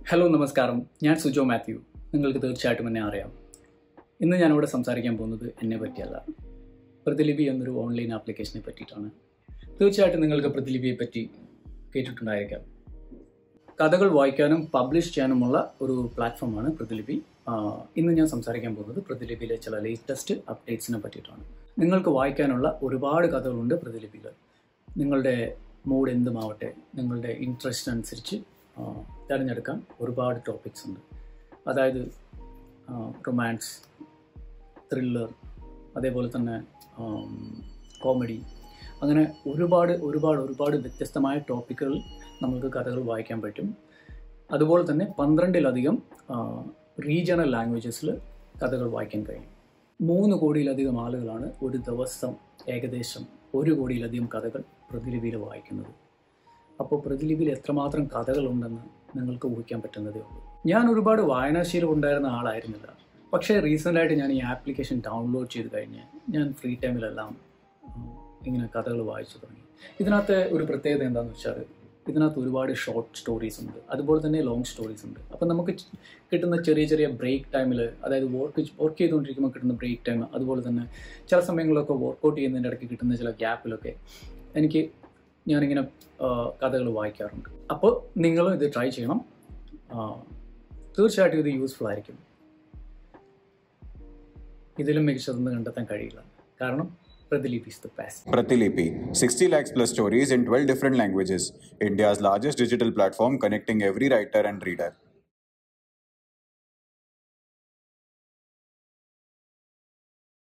Hello നമസ്കാരം ഞാൻ സുജോ മാത്യു നിങ്ങൾക്ക് തീർച്ചയായിട്ടും എന്നെ അറിയാം ഇന്ന് ഞാനിവിടെ സംസാരിക്കാൻ പോകുന്നത് എന്നെ പറ്റിയല്ല പ്രതിലിപി എന്നൊരു ഓൺലൈൻ ആപ്ലിക്കേഷനെ പറ്റിയിട്ടാണ് തീർച്ചയായിട്ടും നിങ്ങൾക്ക് പ്രതിലിപിയെ പറ്റി കേട്ടിട്ടുണ്ടായിരിക്കാം കഥകൾ വായിക്കാനും പബ്ലിഷ് ചെയ്യാനുമുള്ള ഒരു പ്ലാറ്റ്ഫോമാണ് പ്രതിലിപി ആഹ് ഇന്ന് ഞാൻ സംസാരിക്കാൻ പോകുന്നത് പ്രതിലിപിയിലെ ചില ലേറ്റസ്റ്റ് അപ്ഡേറ്റ്സിനെ പറ്റിയിട്ടാണ് നിങ്ങൾക്ക് വായിക്കാനുള്ള ഒരുപാട് കഥകളുണ്ട് പ്രതിലിപിയിൽ നിങ്ങളുടെ മൂഡ് എന്തുമാവട്ടെ നിങ്ങളുടെ ഇൻട്രസ്റ്റ് അനുസരിച്ച് ആഹ് തിരഞ്ഞെടുക്കാൻ ഒരുപാട് ടോപ്പിക്സ് ഉണ്ട് അതായത് റൊമാൻസ് ത്രില്ലർ അതേപോലെ തന്നെ കോമഡി അങ്ങനെ ഒരുപാട് ഒരുപാട് ഒരുപാട് വ്യത്യസ്തമായ ടോപ്പിക്കുകൾ നമുക്ക് കഥകൾ വായിക്കാൻ പറ്റും അതുപോലെ തന്നെ പന്ത്രണ്ടിലധികം റീജിയണൽ ലാംഗ്വേജസിൽ കഥകൾ വായിക്കാൻ കഴിയും മൂന്ന് കോടിയിലധികം ആളുകളാണ് ഒരു ദിവസം ഏകദേശം ഒരു കോടിയിലധികം കഥകൾ പ്രതിലിപിയിൽ വായിക്കുന്നത് അപ്പോൾ പ്രതിലിപിയിൽ എത്രമാത്രം കഥകളുണ്ടെന്ന് നിങ്ങൾക്ക് ഊഹിക്കാൻ പറ്റുന്നതേ ഉള്ളൂ ഞാൻ ഒരുപാട് വായനാശീലം ഉണ്ടായിരുന്ന ആളായിരുന്നില്ല പക്ഷേ റീസെൻ്റായിട്ട് ഞാൻ ഈ ആപ്ലിക്കേഷൻ ഡൗൺലോഡ് ചെയ്ത് കഴിഞ്ഞ് ഞാൻ ഫ്രീ ടൈമിലെല്ലാം ഉം, ഇങ്ങനെ കഥകൾ വായിച്ചു തുടങ്ങി ഇതിനകത്ത് ഒരു പ്രത്യേകത എന്താണെന്ന് വെച്ചാൽ ഇതിനകത്ത് ഒരുപാട് ഷോർട്ട് സ്റ്റോറീസ് ഉണ്ട് അതുപോലെ തന്നെ ലോങ് സ്റ്റോറീസ് ഉണ്ട് അപ്പം നമുക്ക് ച്- കിട്ടുന്ന ചെറിയ ചെറിയ ബ്രേക്ക് ടൈമിൽ അതായത് വർക്ക് വർക്ക് ചെയ്തുകൊണ്ടിരിക്കുമ്പോൾ കിട്ടുന്ന ബ്രേക്ക് ടൈം അതുപോലെ തന്നെ ചില സമയങ്ങളിലൊക്കെ വർക്കൗട്ട് ചെയ്യുന്നതിൻ്റെ ഇടയ്ക്ക് കിട്ടുന്ന ചില ഗ്യാപ്പിലൊക്കെ എനിക്ക് ഞാനിങ്ങനെ കഥകൾ വായിക്കാറുണ്ട് അപ്പോൾ നിങ്ങളും ഇത് ട്രൈ ചെയ്യണം ആ, തീർച്ചയായിട്ടും ഇത് യൂസ്ഫുൾ ആയിരിക്കും ഇതിലും മികച്ചതൊന്നും കണ്ടെത്താൻ കഴിയില്ല കാരണം Pratilipi is the best Pratilipi, 60 lakhs plus stories in 12 different languages, India's largest digital platform connecting every writer and reader.